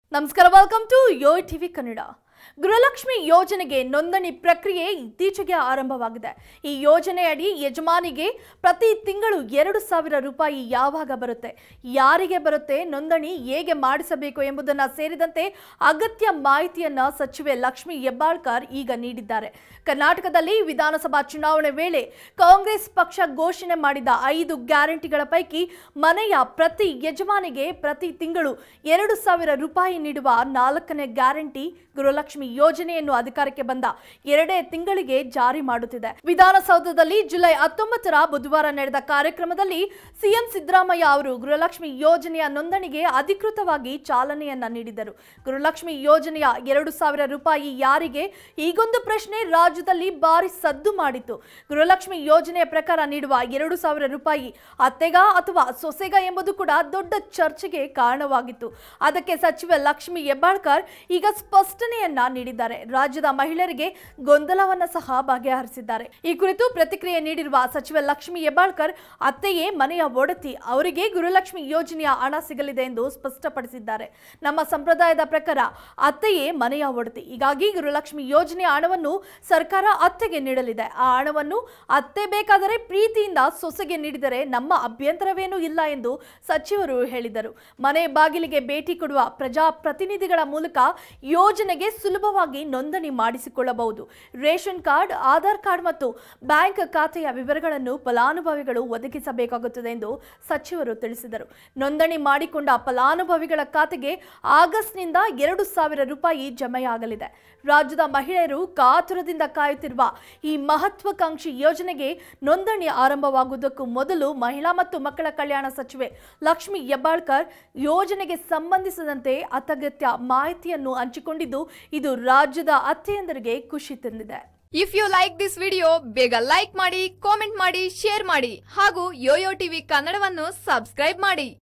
ನಮಸ್ಕಾರ welcome to yo TV Kannada Gruhalakshmi ಯೋಜನೆಗೆ ನೋಂದಣಿ ಪ್ರಕ್ರಿಯೆ ಇತ್ತೀಚೆಗೆ ಆರಂಭವಾಗಿದೆ ಈ ಯೋಜನೆಯಡಿ ಯಜಮಾನಿಗೆ ಪ್ರತಿ ತಿಂಗಳು ಎರಡು ಸಾವಿರ ರೂಪಾಯಿ ಯಾವಾಗ ಬರುತ್ತೆ ಯಾರಿಗೆ ಬರುತ್ತೆ ನೋಂದಣಿ ಹೇಗೆ ಮಾಡಿಸಬೇಕು ಎಂಬುದನ್ನು ಸೇರಿದಂತೆ ಅಗತ್ಯ ಮಾಹಿತಿಯನ್ನ ಸಚಿವೆ ಲಕ್ಷ್ಮಿ ಹೆಬ್ಬಾಳ್ಕರ್ ಈಗ ನೀಡಿದ್ದಾರೆ ಕರ್ನಾಟಕದಲ್ಲಿ ವಿಧಾನಸಭಾ ಚುನಾವಣೆ ವೇಳೆ ಕಾಂಗ್ರೆಸ್ ಪಕ್ಷ ಘೋಷಣೆ ಮಾಡಿದ ಐದು ಗ್ಯಾರಂಟಿಗಳ ಪೈಕಿ ಮನೆಯ ಪ್ರತಿ ಯಜಮಾನಿಗೆ ಪ್ರತಿ ತಿಂಗಳು ಎರಡು ಸಾವಿರ ರೂಪಾಯಿ ನೀಡುವ ನಾಲ್ಕನೇ ಗ್ಯಾರಂಟಿ ಗೃಹಲಕ್ಷ್ಮಿ ಯೋಜನೆಯನ್ನು ಅಧಿಕಾರಕ್ಕೆ ಬಂದ ಎರಡೇ ತಿಂಗಳಿಗೆ ಜಾರಿ ಮಾಡುತ್ತಿದೆ ವಿಧಾನಸೌಧದಲ್ಲಿ ಜುಲೈ ಹತ್ತೊಂಬತ್ತರ ಬುಧವಾರ ನಡೆದ ಕಾರ್ಯಕ್ರಮದಲ್ಲಿ ಸಿಎಂ ಸಿದ್ದರಾಮಯ್ಯ ಅವರು ಗೃಹಲಕ್ಷ್ಮಿ ಯೋಜನೆಯ ನೋಂದಣಿಗೆ ಅಧಿಕೃತವಾಗಿ ಚಾಲನೆಯನ್ನ ನೀಡಿದರು ಗೃಹಲಕ್ಷ್ಮಿ ಯೋಜನೆಯ ಎರಡು ಸಾವಿರ ರೂಪಾಯಿ ಯಾರಿಗೆ ಈಗೊಂದು ಪ್ರಶ್ನೆ ರಾಜ್ಯದಲ್ಲಿ ಭಾರಿ ಸದ್ದು ಮಾಡಿತ್ತು ಗೃಹಲಕ್ಷ್ಮಿ ಯೋಜನೆಯ ಪ್ರಕಾರ ನೀಡುವ ಎರಡು ಸಾವಿರ ರೂಪಾಯಿ ಅತ್ತೆಗ ಅಥವಾ ಸೊಸೆಗ ಎಂಬುದು ಕೂಡ ದೊಡ್ಡ ಚರ್ಚೆಗೆ ಕಾರಣವಾಗಿತ್ತು ಅದಕ್ಕೆ ಸಚಿವೆ ಲಕ್ಷ್ಮಿ ಹೆಬ್ಬಾಳ್ಕರ್ ಈಗ ಸ್ಪಷ್ಟನೆಯನ್ನ ನೀಡಿದ್ದಾರೆ ರಾಜ್ಯದ ಮಹಿಳೆಯರಿಗೆ ಗೊಂದಲವನ್ನ ಸಹ ಬಗೆಹರಿಸಿದ್ದಾರೆ ಈ ಕುರಿತು ಪ್ರತಿಕ್ರಿಯೆ ನೀಡಿರುವ ಸಚಿವೆ ಲಕ್ಷ್ಮಿ ಹೆಬ್ಬಾಳ್ಕರ್ ಅತ್ತೆಯೇ ಮನೆಯ ಒಡತಿ ಅವರಿಗೆ ಗೃಹಲಕ್ಷ್ಮಿ ಯೋಜನೆಯ ಹಣ ಸಿಗಲಿದೆ ಎಂದು ಸ್ಪಷ್ಟಪಡಿಸಿದ್ದಾರೆ ನಮ್ಮ ಸಂಪ್ರದಾಯದ ಪ್ರಕಾರ ಅತ್ತೆಯೇ ಮನೆಯ ಒಡತಿ ಹೀಗಾಗಿ ಗೃಹಲಕ್ಷ್ಮಿ ಯೋಜನೆಯ ಹಣವನ್ನು ಸರ್ಕಾರ ಅತ್ತೆಗೆ ನೀಡಲಿದೆ ಆ ಹಣವನ್ನು ಅತ್ತೆ ಬೇಕಾದರೆ ಪ್ರೀತಿಯಿಂದ ಸೊಸೆಗೆ ನೀಡಿದರೆ ನಮ್ಮ ಅಭ್ಯಂತರವೇನೂ ಇಲ್ಲ ಎಂದು ಸಚಿವರು ಹೇಳಿದರು ಮನೆ ಬಾಗಿಲಿಗೆ ಭೇಟಿ ಕೊಡುವ ಪ್ರಜಾಪ್ರತಿನಿಧಿಗಳ ಮೂಲಕ ಯೋಜನೆಗೆ ಸುಲಭವಾಗಿ ನೋಂದಣಿ ಮಾಡಿಸಿಕೊಳ್ಳಬಹುದು ರೇಷನ್ ಕಾರ್ಡ್ ಆಧಾರ್ ಕಾರ್ಡ್ ಮತ್ತು ಬ್ಯಾಂಕ್ ಖಾತೆಯ ವಿವರಗಳನ್ನು ಫಲಾನುಭವಿಗಳು ಒದಗಿಸಬೇಕಾಗುತ್ತದೆ ಎಂದು ಸಚಿವರು ತಿಳಿಸಿದರು ನೋಂದಣಿ ಮಾಡಿಕೊಂಡ ಫಲಾನುಭವಿಗಳ ಖಾತೆಗೆ ಆಗಸ್ಟ್ನಿಂದ ಎರಡು ಸಾವಿರ ರೂಪಾಯಿ ಜಮೆಯಾಗಲಿದೆ ರಾಜ್ಯದ ಮಹಿಳೆಯರು ಕಾತುರದಿಂದ ಕಾಯುತ್ತಿರುವ ಈ ಮಹತ್ವಾಕಾಂಕ್ಷಿ ಯೋಜನೆಗೆ ನೋಂದಣಿ ಆರಂಭವಾಗುವುದಕ್ಕೂ ಮೊದಲು ಮಹಿಳಾ ಮತ್ತು ಮಕ್ಕಳ ಕಲ್ಯಾಣ ಸಚಿವೆ ಲಕ್ಷ್ಮಿ ಹೆಬ್ಬಾಳ್ಕರ್ ಯೋಜನೆಗೆ ಸಂಬಂಧಿಸಿದಂತೆ ಅತ್ಯಗತ್ಯ ಮಾಹಿತಿಯನ್ನು ಹಂಚಿಕೊಂಡಿದ್ದು ಇದು ರಾಜ್ಯದ ಅತ್ತೆಯಂದರಿಗೆ ಖುಷಿ ತಂದಿದೆ if you like this video ಬೇಗ ಲೈಕ್ ಮಾಡಿ ಕಾಮೆಂಟ್ ಮಾಡಿ ಶೇರ್ ಮಾಡಿ ಹಾಗೂ ಯೋಯೋ ಟಿವಿ ಕನ್ನಡವನ್ನು ಸಬ್ಸ್ಕ್ರೈಬ್ ಮಾಡಿ